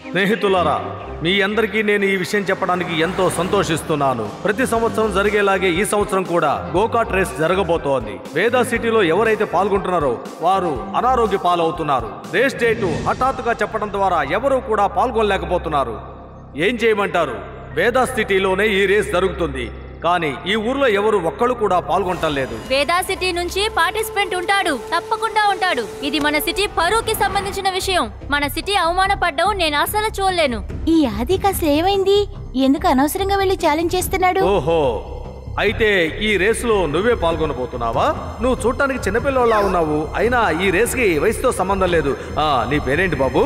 స్నేహితులారా మీ అందరికీ నేను ఈ విషయం చెప్పడానికి ఎంతో సంతోషిస్తున్నాను ప్రతి సంవత్సరం జరిగేలాగే ఈ సంవత్సరం కూడా గోకాట్ రేస్ జరగబోతోంది వేదా సిటీలో ఎవరైతే పాల్గొంటున్నారో వారు అనారోగ్య పాలవుతున్నారు రేస్ డేటు హఠాత్తుగా చెప్పడం ద్వారా ఎవరూ కూడా పాల్గొనలేకపోతున్నారు ఏం చేయమంటారు వేదా సిటీలోనే ఈ రేస్ జరుగుతుంది కానీ ఈ ఊర్లో ఎవరు ఒక్కళ్ళు కూడా పాల్గొనటం లేదు వేదా సిటీ నుంచి పార్టిసిపెంట్ ఉంటాడు తప్పకుండా ఉంటాడు ఇది మన సిటీ పరువుకి సంబంధించిన విషయం మన సిటీ అవమానపడ్డం నేను అసలు చూడలేను ఈ ఆది కాస్త ఏమైంది ఎందుకు అనవసరంగా వెళ్ళి ఛాలెంజ్ చేస్తున్నాడు ఓహో అయితే ఈ రేసులో నువ్వే పాల్గొనబోతున్నావా నువ్వు చూడటానికి చిన్నపిల్లలా ఉన్నావు అయినా ఈ రేస్కి వయసుతో సంబంధం లేదు ఆ నీ పేరేంటి బాబు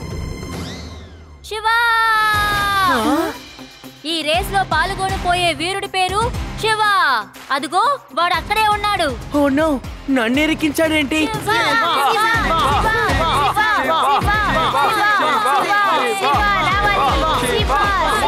శివా ఈ రేస్ లో పాల్గొనిపోయే వీరుడి పేరు శివ అదిగో వాడు అక్కడే ఉన్నాడు ఓ నో నన్ను ఇరికించాడేంటి శివ, శివ, శివ, శివ, శివ, శివ, శివ, రావాలి. Shiva,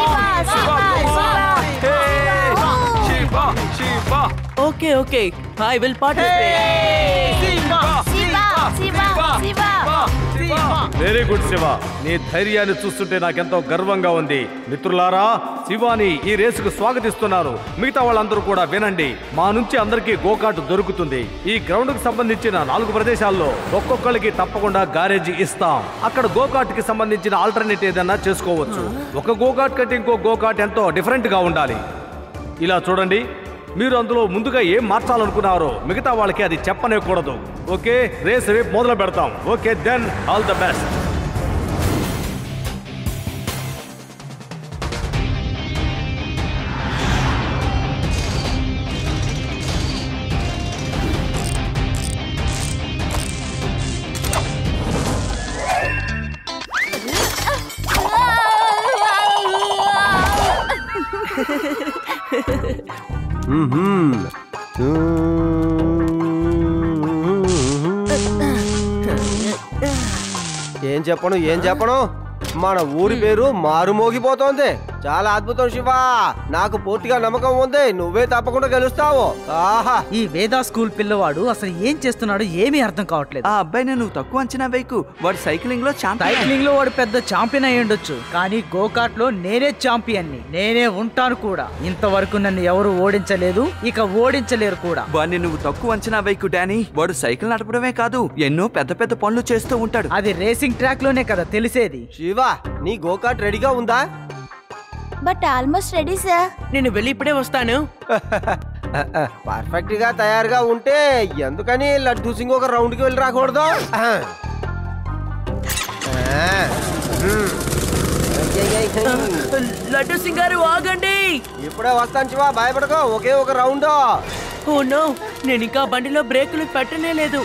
Shiva, Shiva, Shiva. Okay okay I will participate Shiva Shiva Shiva very good Shiva నీ ధైర్యాన్ని చూస్తుంటే నాకెంతో గర్వంగా ఉంది మిత్రులారా శివాని ఈ రేసుకు స్వాగతిస్తున్నారు మిగతా వాళ్ళందరూ కూడా వినండి మా నుంచి అందరికీ గోకాట్ దొరుకుతుంది ఈ గ్రౌండ్ కు సంబంధించిన నాలుగు ప్రదేశాల్లో ఒక్కొక్కరికి తప్పకుండా గారేజీ ఇస్తాం అక్కడ గోకాట్ కి సంబంధించిన ఆల్టర్నేట్ ఏదైనా చేసుకోవచ్చు ఒక గోకాట్ కంటే ఇంకో గోకాట్ ఎంతో డిఫరెంట్ గా ఉండాలి ఇలా చూడండి మీరు అందులో ముందుగా ఏం మార్చాలనుకున్నారో మిగతా వాళ్ళకి అది చెప్పనేకూడదు ఓకే రేస్ రేపు మొదలు పెడతాం okay then all the best ఏం చెప్పను ఏం చెప్పను మన ఊరి పేరు మారుమోగిపోతోంది చాలా అద్భుతం శివ నాకు పూర్తిగా నమ్మకం ఉంది నువ్వే తప్పకుండా గెలుస్తావు ఆహా ఈ వేదా స్కూల్ పిల్లవాడు అసలు ఏం చేస్తున్నాడో ఏమీ అర్థం కావట్లేదు ఆ అబ్బాయిని నువ్వు తక్కువ అంచనా వేయకు వాడు సైక్లింగ్ లో ఛాంపియన్ సైక్లింగ్ లో వాడు పెద్ద ఛాంపియన్ అయి ఉండొచ్చు కానీ గోకాట్ లో నేనే ఛాంపియన్ ని నేనే ఉంటాను కూడా ఇంతవరకు నన్ను ఎవరు ఓడించలేదు ఇక ఓడించలేరు కూడా వాడిని నువ్వు తక్కువ అంచనా వేయకు డానీ వాడు సైకిల్ నడపడమే కాదు ఎన్నో పెద్ద పెద్ద పనులు చేస్తూ ఉంటాడు అది రేసింగ్ ట్రాక్ లోనే కదా తెలిసేది శివ నీ గోకాట్ రెడీగా ఉందా బట్ ఆల్మోస్ట్ రెడీ సార్ నేను వెళ్ళి ఇప్పుడే వస్తాను పర్ఫెక్ట్ గా తయారుగా ఉంటే ఎందుకని లడ్డూ సింగ్ ఒక రౌండ్ కి వెళ్ళి రాకూడదు ఆ. ఆ. హ్మ్. ఏయ్, ఏయ్, ఏయ్. లడ్డు సింగ్ గారు ఆగండి ఇప్పుడే వస్తాను శివ భయపడకో ఒకే ఒక రౌండ్ ఓ నో నేను ఇంకా బండిలో బ్రేకులు పెట్టనే లేదు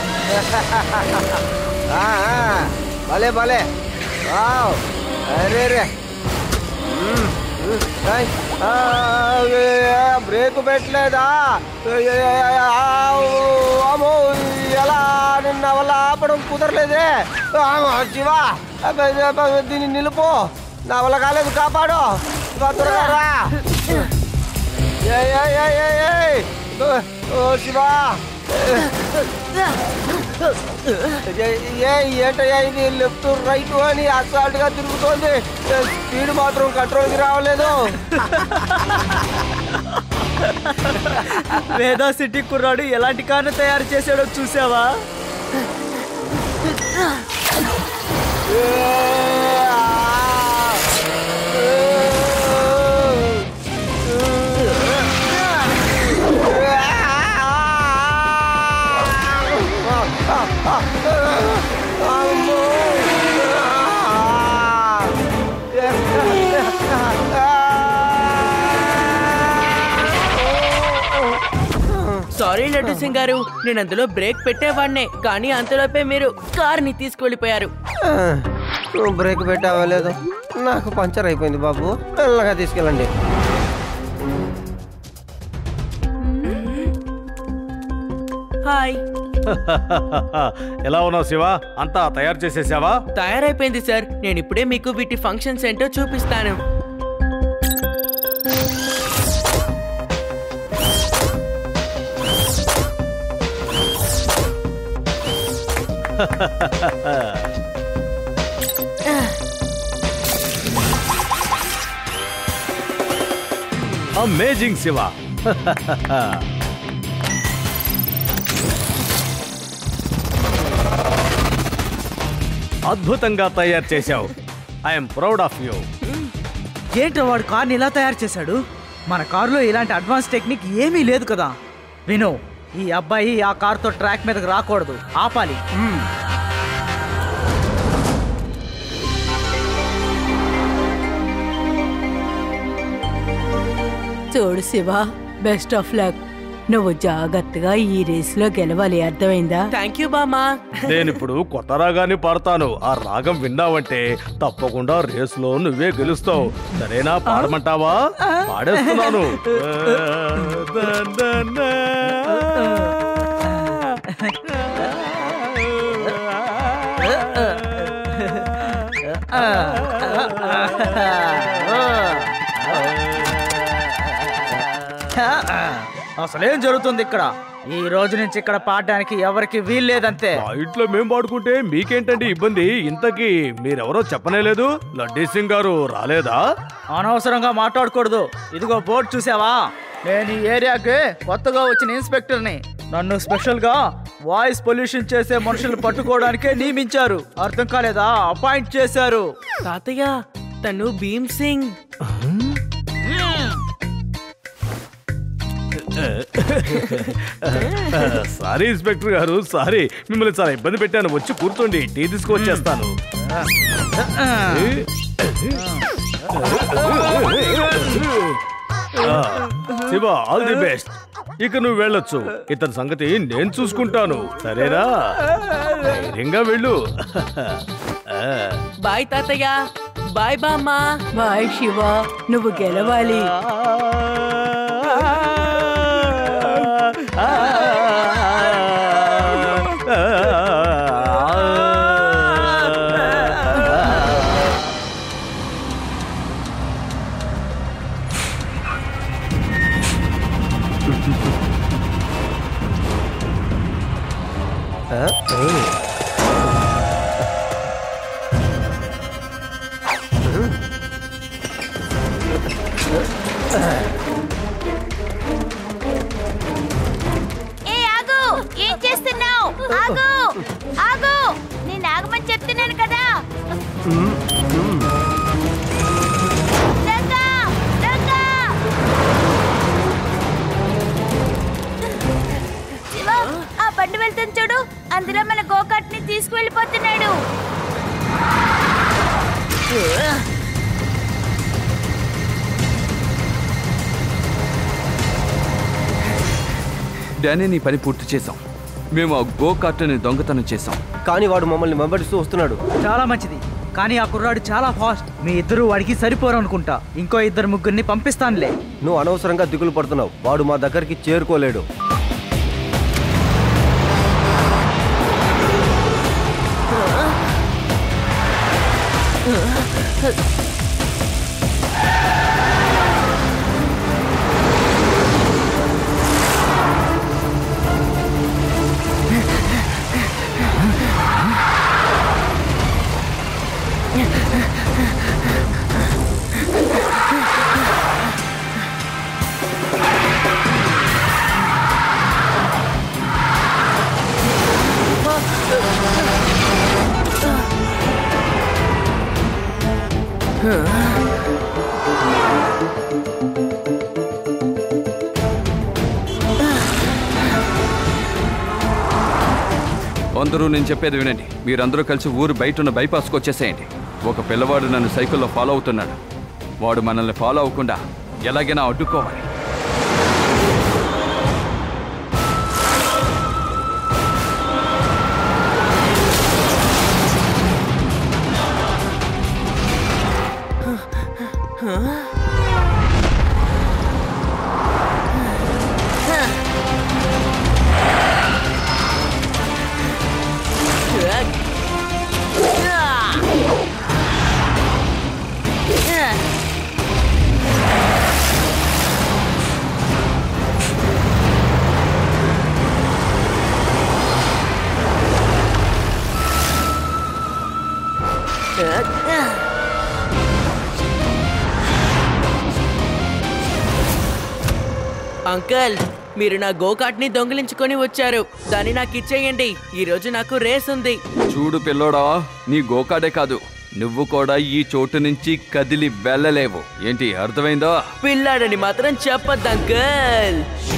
ఆ, ఆ. భలే భలే వావ్. అరే రే మ్మ్. మ్మ్. ఏయ్. ఆ, ఏ, ఏ, బ్రేక్ పెట్టలేదా ఏ, ఏ, ఏ, ఆవ్. అమ్మో ఎలా నిన్న వల్ల ఆపడం కుదరలేదే ఆమ, శివ అబ్బ, అబ్బ, దీన్ని నిలుపు నా వల్ల కాలేదు కాపాడు ఇదిగో త్వరగా రా. ఏయ్, ఏయ్, ఏయ్, ఏయ్, ఏయ్. ఓ, ఓ శివ ఏ ఏంటయ్యా ఇది లెఫ్ట్ రైట్ అని అసాల్ట్ గా తిరుగుతోంది స్పీడ్ మాత్రం కంట్రోల్కి రావలేదు వేదా సిటీ కుర్రాడు ఎలాంటి కారు తయారు చేశాడో చూసావా ఏ, ఆ, సారీ లడ్డు సింగ్ గారు నేను అందులో బ్రేక్ పెట్టేవాడినే కానీ అంతలోపే మీరు కార్ని తీసుకువెళ్ళిపోయారు నువ్వు బ్రేక్ పెట్టావా లేదు నాకు పంచర్ అయిపోయింది బాబు మెల్లగా తీసుకెళ్ళండి హాయ్ ఎలా ఉన్నావు శివ అంతా తయారు చేసేసావా తయారైపోయింది సార్ నేను ఇప్పుడే మీకు వీటి ఫంక్షన్స్ ఏంటో చూపిస్తాను అమేజింగ్ శివ అద్భుతంగా తయారు చేశావు ఐఎమ్ ప్రౌడ్ ఆఫ్ యూ ఏంటో వాడు కార్ని ఇలా తయారు చేశాడు మన కారులో ఇలాంటి అడ్వాన్స్ టెక్నిక్ ఏమీ లేదు కదా విను ఈ అబ్బాయి ఆ కార్తో ట్రాక్ మీదకి రాకూడదు ఆపాలి చూడు శివ బెస్ట్ ఆఫ్ లక్ నువ్వు జాగ్రత్తగా ఈ రేసులో గెలవాలి అర్థమైందా థ్యాంక్ యూ బామ్మా నేను ఇప్పుడు కొత్త రాగాన్ని పాడతాను ఆ రాగం విన్నావంటే తప్పకుండా రేసులో నువ్వే గెలుస్తావు సరేనా పాడమంటావా పాడేస్తున్నాను అసలేం జరుగుతుంది ఇక్కడ ఈ రోజు నుంచి ఇక్కడ పాడడానికి ఎవరికి వీల్లేదంతే మా ఇంట్లో మేం పాడుకుంటే మీకేంటండి ఇబ్బంది ఇంతకీ మీరెవరో చెప్పనే లేదు లడ్డీ సింగ్ గారు రాలేదా అనవసరంగా మాట్లాడకూడదు ఇదిగో బోర్డు చూసావా నేను ఈ ఏరియాకి కొత్తగా వచ్చిన ఇన్స్పెక్టర్ని నన్ను స్పెషల్ గా వాయిస్ పొల్యూషన్ చేసే మనుషులు పట్టుకోవడానికే నియమించారు అర్థం కాలేదా అపాయింట్ చేశారు తాతయ్య తను భీమ్ సింగ్ సారీ ఇన్స్పెక్టర్ గారు సారీ మిమ్మల్ని చాలా ఇబ్బంది పెట్టాను వచ్చి కూర్చోండి టీ తీసుకొచ్చేస్తాను ఆ, శివ ఆల్ ది బెస్ట్ ఇక నువ్వు వెళ్ళొచ్చు ఇతని సంగతి నేను చూసుకుంటాను సరేనా ధైర్యంగా వెళ్ళు ఆ. బాయ్ తాతయ్య బాయ్ బామ్మా బాయ్ శివ నువ్వు గెలవాలి ఏ ఆగు ఏం చేస్తున్నావు ఆగు ఆగు నేను ఆగమని చెప్తున్నాను కదా రంగా, రంగా. శివ, ఆ బండి వెళ్తుంది చూడు అందులో మన గోకాట్ ని తీసుకువెళ్ళిపోతున్నాడు డానీ నీ పని పూర్తి చేసాం మేము ఆ గో కార్ట్ని దొంగతనం చేసాం కానీ వాడు మమ్మల్ని వెంబడిస్తూ వస్తున్నాడు చాలా మంచిది కానీ ఆ కుర్రాడు చాలా ఫాస్ట్ మీ ఇద్దరు వాడికి సరిపోరు అనుకుంటా ఇంకో ఇద్దరు ముగ్గురిని పంపిస్తానులే నువ్వు అనవసరంగా దిగులు పడుతున్నావు వాడు మా దగ్గరికి చేరుకోలేడు అందరూ నేను చెప్పేది వినండి మీరందరూ కలిసి ఊరు బయట ఉన్న బైపాస్కి వచ్చేసేయండి ఒక పిల్లవాడు నన్ను సైకిల్లో ఫాలో అవుతున్నాడు వాడు మనల్ని ఫాలో అవ్వకుండా ఎలాగైనా అడ్డుకోవాలి ఆ అంకల్ మీరు నా గోకాట్ ని దొంగిలించుకొని వచ్చారు దాన్ని నాకు ఇచ్చేయండి ఈ రోజు నాకు రేస్ ఉంది చూడు పిల్లోడా నీ గోకాడే కాదు నువ్వు కూడా ఈ చోటు నుంచి కదిలి వెళ్ళలేవు ఏంటి అర్థమైందా పిల్లాడని మాత్రం చెప్పద్దు అంకల్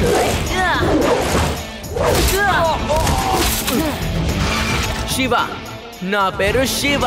శివ నా పేరు శివ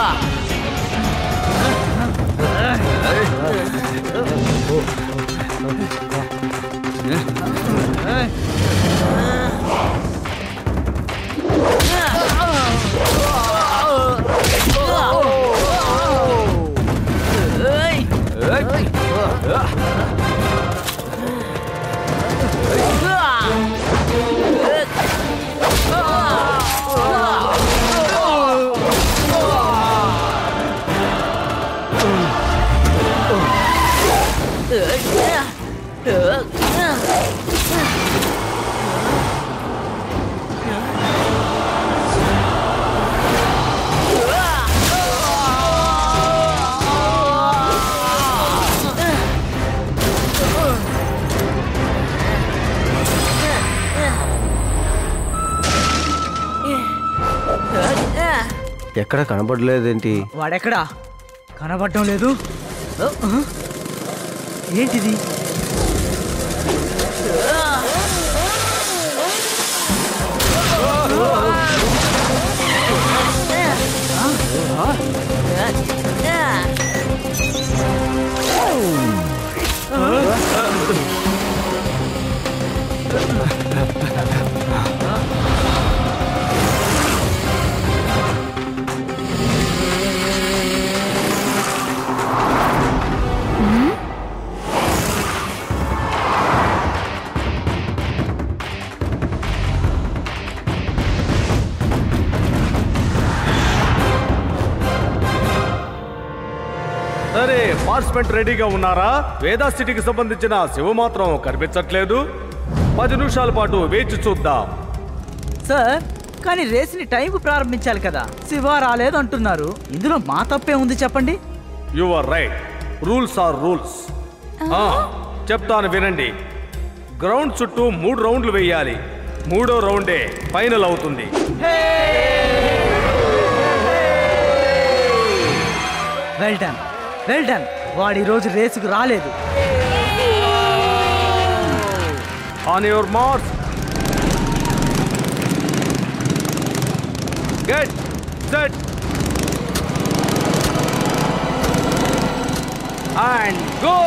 ఎక్కడ కనబడలేదేంటి వాడెక్కడా కనబడటం లేదు ఆ, ఆ. ఏంటిది సరే పార్టిసిపెంట్ రెడీగా ఉన్నారా వేదా సిటీకి సంబంధించిన శివ మాత్రం కనిపించట్లేదు పది నిమిషాల పాటు వేచి చూద్దాం సార్ కానీ రేస్ని టైంకు ప్రారంభించాలి కదా శివ రాలేదు అంటున్నారు ఇందులో మా తప్పే ఉంది చెప్పండి you are right rules are rules చెప్తాను వినండి గ్రౌండ్ చుట్టూ మూడు రౌండ్లు వేయాలి మూడో రౌండే ఫైనల్ అవుతుంది వెల్ డన్ వెల్ డన్ వాడు ఈరోజు రేసుకు రాలేదు on your marks get set and go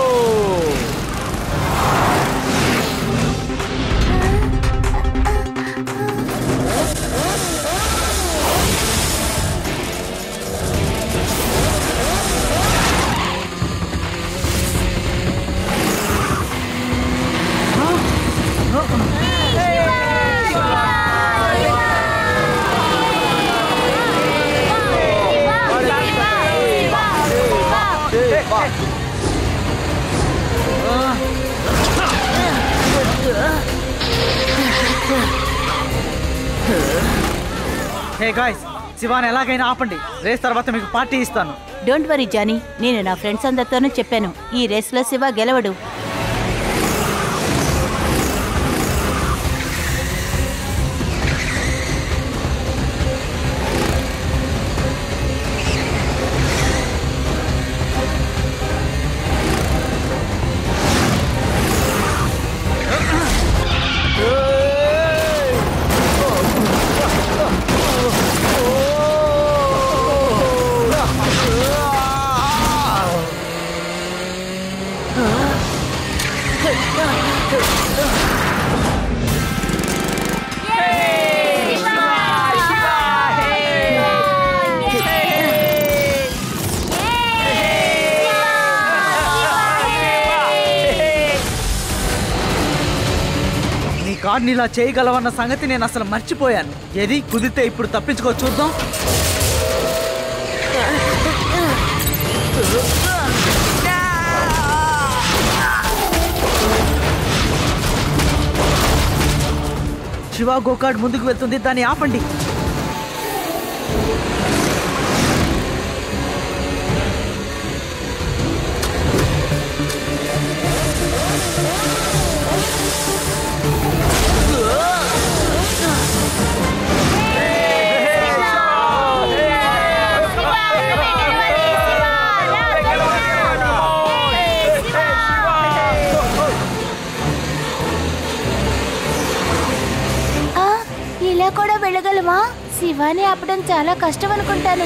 hey guys Shivani ఎలాగైనా ఆపండి రేస్ తర్వాత మీకు పార్టీ ఇస్తాను డోంట్ వరీ జానీ నేను నా ఫ్రెండ్స్ అందరితోనూ చెప్పాను ఈ రేస్లో శివ గెలవడు నీ కార్డ్ని ఇలా చేయగలవన్న సంగతి నేను అసలు మర్చిపోయాను ఏది కుదిరితే ఇప్పుడు తప్పించుకో చూద్దాం శివ గోకాడ్ ముందుకు వెళ్తుంది దాన్ని ఆపండి ఆ, ఇలా కూడా వెళ్ళగలమా శివాని ఆపడం చాలా కష్టం అనుకుంటాను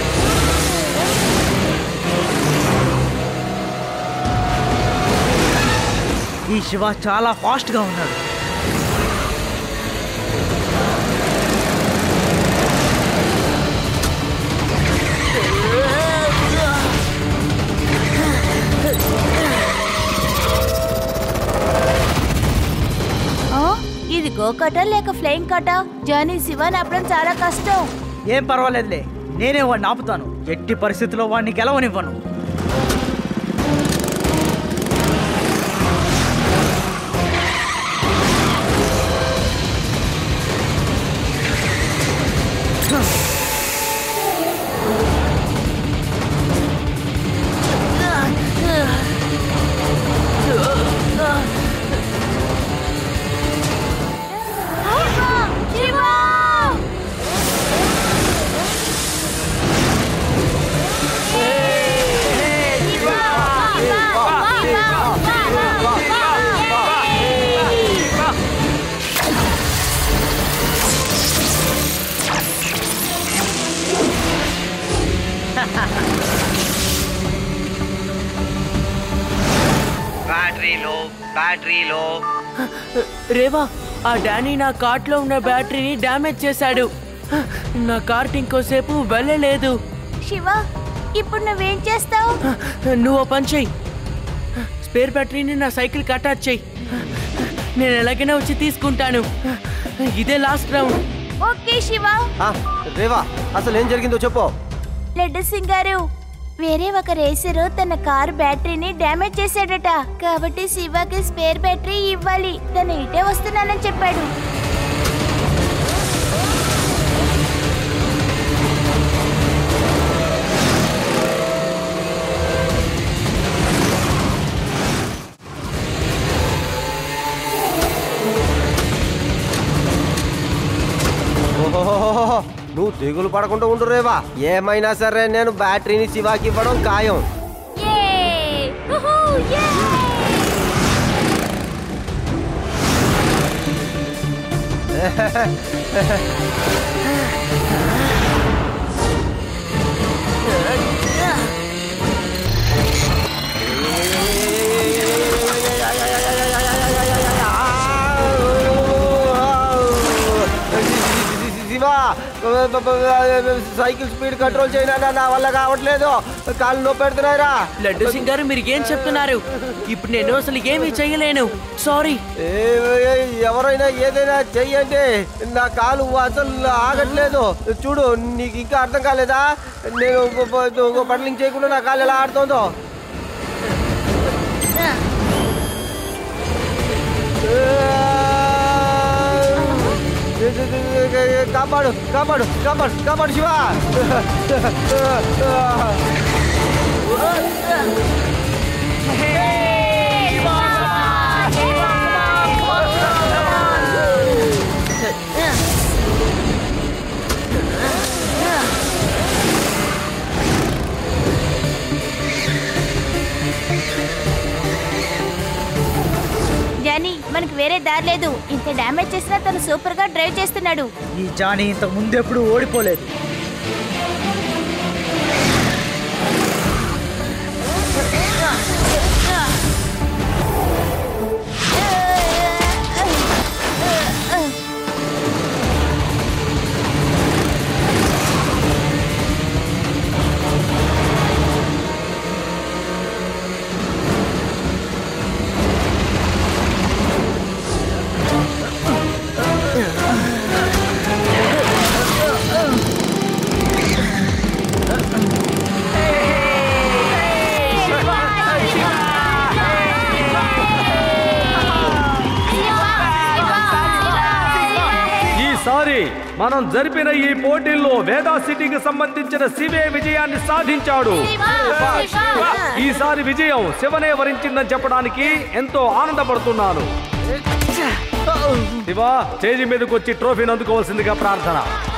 ఈ శివ చాలా ఫాస్ట్ గా ఉన్నాడు ఆ, ఇది గోకట లేక ఫ్లయింగ్ కట జానీ శివాని ఆపడం చాలా కష్టం ఏం పర్వాలేదులే నేనే వాడిని ఆపుతాను ఎట్టి పరిస్థితుల్లో వాడిని గెలవనివ్వను బ్యాటరీలో బ్యాటరీలో రేవా ఆ డానీ నా కార్ట్లో ఉన్న బ్యాటరీని డ్యామేజ్ చేశాడు నా కార్ట్ ఇంకోసేపు వెళ్ళలేదు శివ ఇప్పుడు నువ్వేం చేస్తావు నువ్వు ఓ పని చెయ్యి స్పేర్ బ్యాటరీని నా సైకిల్ అటాచ్ చెయ్యి నేను ఎలాగైనా వచ్చి తీసుకుంటాను ఇదే లాస్ట్ రౌండ్ ఓకే శివ ఆ, రేవా అసలు ఏం జరిగిందో చెప్పు లడ్డు సింగ్ గారు వేరే ఒక రేసరు తన కారు బ్యాటరీని డ్యామేజ్ చేశాడట కాబట్టి శివకి స్పేర్ బ్యాటరీ ఇవ్వాలి తను ఇటే వస్తున్నానని చెప్పాడు ఓహోహోహోహో, నువ్వు దిగులు పడకుండా ఉండు రేవా ఏమైనా సరే నేను బ్యాటరీని శివాకి ఇవ్వడం ఖాయం Yay! Woohoo! Yay! Shiva cycle speed control చేయనా నా వల్ల కావట్లేదు కాళ్ళు నొప్పి పెడుతున్నాయిరా లడ్డు సింగ్ గారు మీరు ఏం చెప్తున్నారు ఇప్పుడు నేను అసలు ఏమీ చేయలేను సారీ ఏ- ఏ- ఎవరైనా ఏదైనా చెయ్యండి నా కాలు అసలు ఆగట్లేదు చూడు నీకు ఇంకా అర్థం కాలేదా నేను పడలింగ్ చేయకుండా నా కాలు ఎలా ఆడుతోందో కాపాడు కాపాడు కాపాడు కాపాడు శివ జానీ మనకు వేరే దారి లేదు ఇంత డ్యామేజ్ చేసినా తను సూపర్ గా డ్రైవ్ చేస్తున్నాడు ఈ జానీ ఇంతకు ముందు ఎప్పుడు ఓడిపోలేదు ఈసారి మనం జరిపిన ఈ పోటీల్లో వేదా సిటీకి సంబంధించిన శివే విజయాన్ని సాధించాడు ఈసారి విజయం శివనే వరించిందని చెప్పడానికి ఎంతో ఆనందపడుతున్నాను శివ స్టేజి మీదకి వచ్చి ట్రోఫీని అందుకోవాల్సిందిగా ప్రార్థన